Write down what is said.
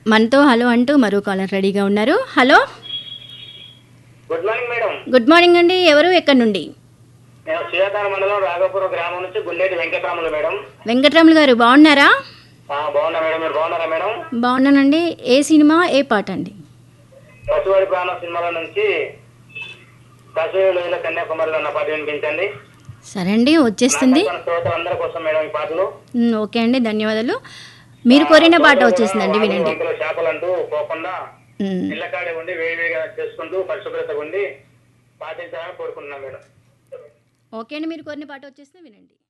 మనతో హలో అంటూ మరో కాలర్ రెడీగా ఉన్నారు hello good morning madam good morning అండి ఎవరు ఎక్కడి నుండి నేను సుజాతార మండలం రాఘపురం గ్రామం నుంచి గుండేటి వెంకటరాములు మేడం వెంకటరమణ గారు బాగున్నారా ఆ, బాగున్నా మేడం మీరు బాగున్నారా మేడం బాగున్నానండి ఏ సినిమా ఏ పాట అండి పశువాడి ప్రాణం సినిమాల నుంచి పశువుల కన్యాకుమారిలో ఉన్న పాట వినిపించండి సరే అండి వచ్చేస్తుంది నా శ్రోతలందరి కోసం మేడం ఈ పాటలు ఉమ్, ఓకే అండి ధన్యవాదాలు మీరు కోరిన పాట వచ్చేసిందండి వినండి వంతుల చేపలంటూ పోకుండా ఉమ్, ఇళ్ళకాడే ఉండి వేడివేడిగా చేసుకుంటూ పరిశుభ్రతగా ఉండి పాటించాలని కోరుకుంటున్నాం మేడం ఓకే అండి మీరు కోరిన పాట వచ్చేసింది వినండి